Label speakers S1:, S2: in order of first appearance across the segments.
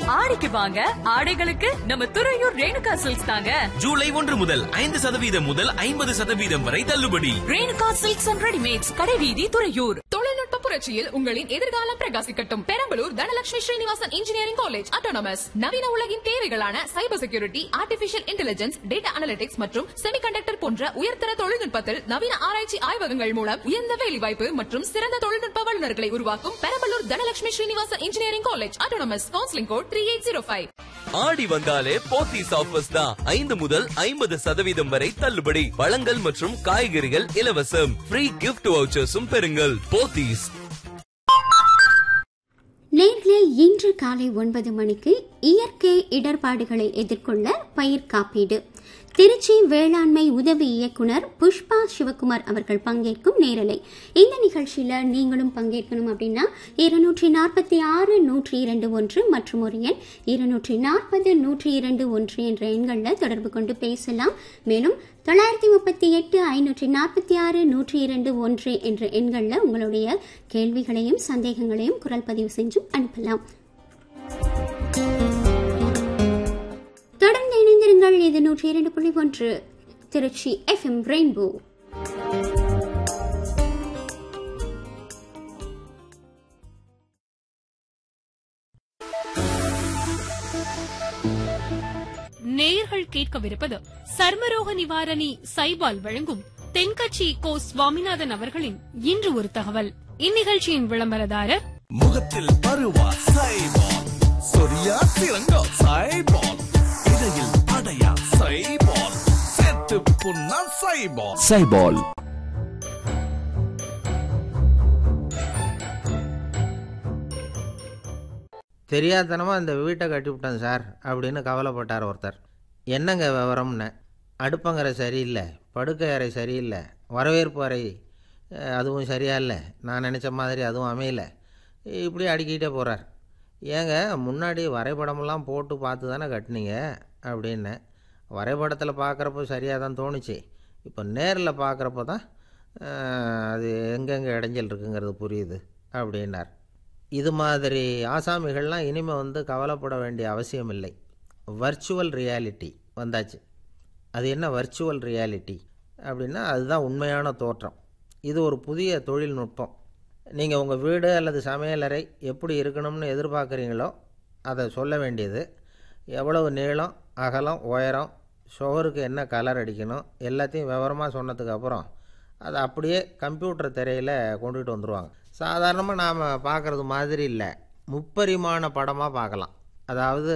S1: ஆடிக்கு வாங்க ஆடைகளுக்கு நம்ம துறையூர் ரேணுகா சில்க்ஸ் தாங்க
S2: ஜூலை ஒன்று முதல் ஐந்து சதவீதம் முதல் ஐம்பது சதவீதம் வரை தள்ளுபடி
S1: ரேணுகா சில்க்ஸ் அண்ட் ரெடிமேட்ஸ் கடைவீதி துறையூர்
S3: தொழில்நுட்ப புரட்சியில் உங்களின் எதிர்காலம் பிரகாசிக்கட்டும் Perambalur Dhanalakshmi Srinivasan engineering college autonomous நவீன உலகின் தேவைகளான cyber security artificial intelligence data analytics மற்றும் செமிகண்டக்டர் போன்ற உயர்தர தொழில்நுட்பத்தில் நவீன ஆராய்ச்சி ஆய்வகங்கள் மூலம் உயர்ந்த வேலைவாய்ப்பு மற்றும் சிறந்த தொழில்நுட்ப வல்லுநர்களை உருவாக்கும் Perambalur Dhanalakshmi Srinivasan engineering college autonomous counselling code three eight zero five
S2: ஆடி வந்தாலே போத்தீஸ் ஆஃபர்ஸ் தான் ஐந்து முதல் ஐம்பது சதவீதம் வரை தள்ளுபடி பழங்கள் மற்றும் காய்கறிகள் இலவசம் ஃப்ரீ கிஃப்ட் வவுச்சர்ஸும் பெறுங்கள் போத்தீஸ்
S4: நேர்களே இன்று காலை ஒன்பது மணிக்கு இயற்கை இடர்பாடுகளை எதிர்கொள்ள பயிர் காப்பீடு திருச்சி வேளாண்மை உதவி இயக்குனர் புஷ்பா சிவகுமார் அவர்கள் பங்கேற்கும் நேரலை இந்த நிகழ்ச்சியில நீங்களும் பங்கேற்கணும் அப்படின்னா இருநூற்றி நாற்பத்தி ஆறு நூற்றி இரண்டு ஒன்று மற்றும் ஒரு எண் இருநூற்றி நாற்பது நூற்றி இரண்டு ஒன்று என்ற எண்களில் தொடர்பு கொண்டு பேசலாம் மேலும் தொள்ளாயிரத்தி முப்பத்தி எட்டு ஐநூற்றி நாற்பத்தி ஆறு நூற்றி இரண்டு ஒன்று என்ற எண்களில் உங்களுடைய கேள்விகளையும் சந்தேகங்களையும் குரல் பதிவு செஞ்சும் அனுப்பலாம் தொடர்ந்து இணைந்திருங்கள் இது நூற்றி இரண்டு புள்ளி ஒன்று திருச்சி எஃப்எம் ரெயின்போ
S5: நேயர்கள் கேட்கவிருப்பது சர்மரோக நிவாரணி சைபால் வழங்கும் தென்கட்சி கோ சுவாமிநாதன் அவர்களின் இன்று ஒரு தகவல் இந்நிகழ்ச்சியின் விளம்பரதாரர்
S6: முகத்தில் பருவா சைபால் சொரியா சிறங்கா சைபால் இடையில் அடையா சைபால் செத்து புண்ணா சைபால் சைபால்
S7: தெரியாதனமாக இந்த வீட்டை கட்டிவிட்டேன் சார் அப்படின்னு கவலைப்பட்டார் ஒருத்தர் என்னங்க விவரம்னு அடுப்பங்கரை சரியில்லை படுக்கை அறை சரியில்லை வரவேற்பு அறை அஹ், அதுவும் சரியா இல்லை நான் நினச்ச மாதிரி அதுவும் அமையல இப்படி அடிக்கிட்டே போகிறார் ஏங்க முன்னாடி வரைபடமெல்லாம் போட்டு பார்த்து தானே கட்டினீங்க அப்படின்னு வரைபடத்தில் பார்க்குறப்போ சரியாக தான் தோணுச்சு இப்போ நேரில் பார்க்குறப்போ தான் அஹ், அது எங்கெங்கே இடைஞ்சல் இருக்குங்கிறது புரியுது அப்படின்னார் இது மாதிரி ஆசாமிகள்லாம் இனிமேல் வந்து கவலைப்பட வேண்டிய அவசியம் இல்லை வர்ச்சுவல் ரியாலிட்டி வந்தாச்சு அது என்ன வர்ச்சுவல் ரியாலிட்டி அப்படின்னா அதுதான் உண்மையான தோற்றம் இது ஒரு புதிய தொழில்நுட்பம் நீங்கள் உங்கள் வீடு அல்லது சமையலறை எப்படி இருக்கணும்னு எதிர்பார்க்குறீங்களோ அதை சொல்ல வேண்டியது எவ்வளவு நீளம் அகலம் உயரம் சுவருக்கு என்ன கலர் அடிக்கணும் எல்லாத்தையும் விவரமாக சொன்னதுக்கு அப்புறம் அதை அப்படியே கம்ப்யூட்டர் திரையில் கொண்டுகிட்டு வந்துடுவாங்க சாதாரணமாக நாம் பார்க்குறது மாதிரி இல்லை முப்பரிமாண படமாக பார்க்கலாம் அதாவது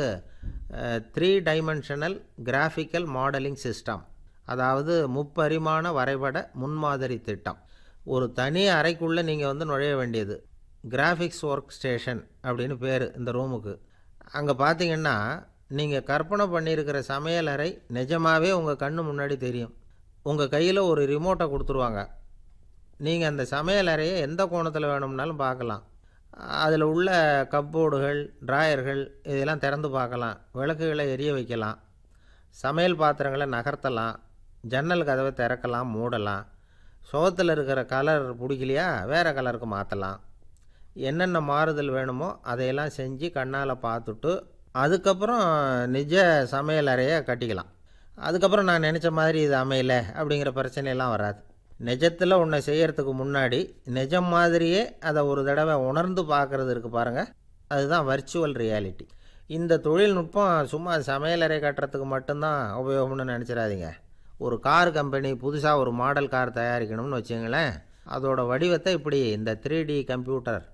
S7: three dimensional graphical modelling system அதாவது முப்பரிமாண வரைபட முன்மாதிரி திட்டம் ஒரு தனி அறைக்குள்ளே நீங்கள் வந்து நுழைய வேண்டியது கிராஃபிக்ஸ் ஒர்க் ஸ்டேஷன் அப்படின்னு பேர் இந்த ரூமுக்கு அங்கே பார்த்தீங்கன்னா நீங்கள் கற்பனை பண்ணியிருக்கிற சமையலறை நிஜமாகவே உங்கள் கண்ணு முன்னாடி தெரியும் உங்கள் கையில் ஒரு ரிமோட்டை கொடுத்துருவாங்க நீங்கள் அந்த சமையல் அறையை எந்த கோணத்தில் வேணும்னாலும் பார்க்கலாம் அதில் உள்ள கப்போர்டுகள் டிராயர்கள் இதெல்லாம் திறந்து பார்க்கலாம் விளக்குகளை எரிய வைக்கலாம் சமையல் பாத்திரங்களை நகர்த்தலாம் ஜன்னல் கதவை திறக்கலாம் மூடலாம் சுகத்தில் இருக்கிற கலர் பிடிக்கலையா வேறு கலருக்கு மாற்றலாம் என்னென்ன மாறுதல் வேணுமோ அதையெல்லாம் செஞ்சு கண்ணால் பார்த்துட்டு அதுக்கப்புறம் நிஜ சமையல் அறையை கட்டிக்கலாம் அதுக்கப்புறம் நான் நினச்ச மாதிரி இது அமையல அப்படிங்கிற பிரச்சனையெல்லாம் வராது நிஜத்தில் ஒன்றை செய்யறதுக்கு முன்னாடி நிஜம் மாதிரியே அதை ஒரு தடவை உணர்ந்து பார்க்குறது இருக்குது பாருங்கள் அதுதான் வர்ச்சுவல் ரியாலிட்டி இந்த தொழில்நுட்பம் சும்மா சமையலறை கட்டுறதுக்கு மட்டும்தான் உபயோகம்னு நினச்சிடாதீங்க ஒரு கார் கம்பெனி புதுசாக ஒரு மாடல் கார் தயாரிக்கணும்னு வச்சுங்களேன் அதோட வடிவத்தை இப்படி இந்த த்ரீ டி கம்ப்யூட்டர்